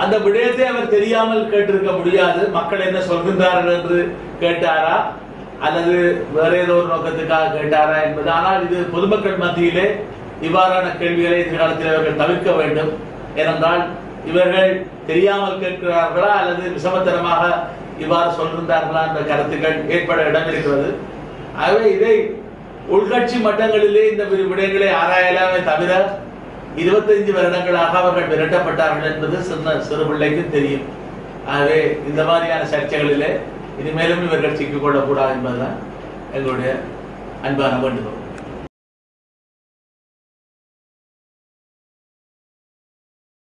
அந்த விடயத்தை அவர் தெரியாமல் கேட்டிருக்க முடியாது மக்கள் என்ன சொல்கின்றார்கள் என்று கேட்டாரா அல்லது வேற ஏதோ ஒரு நோக்கத்துக்காக கேட்டாரா என்பது ஆனால் இது பொதுமக்கள் மத்தியிலே இவ்வாறான கேள்விகளை எதிர்காலத்தில் அவர்கள் தவிர்க்க வேண்டும் ஏனென்றால் இவர்கள் தெரியாமல் கேட்கிறார்களா அல்லது விஷமத்தனமாக இவ்வாறு சொல்கின்றார்களா என்ற கருத்துக்கள் ஏற்பட இடம் இருக்கிறது ஆகவே இதை உள்கட்சி மட்டங்களிலே இந்த வி- விடயங்களை ஆராயலாமே தவிர இருபத்தைந்து வருடங்களாக அவர்கள் விரட்டப்பட்டார்கள் என்பது சின்ன சிறு பிள்ளைக்கு தெரியும் ஆகவே இந்த மாதிரியான சர்ச்சைகளிலே இனிமேலும் இவர்கள் சிக்கிக் கொள்ளக்கூடாது என்பதுதான் எங்களுடைய அன்பான வேண்டுகோள்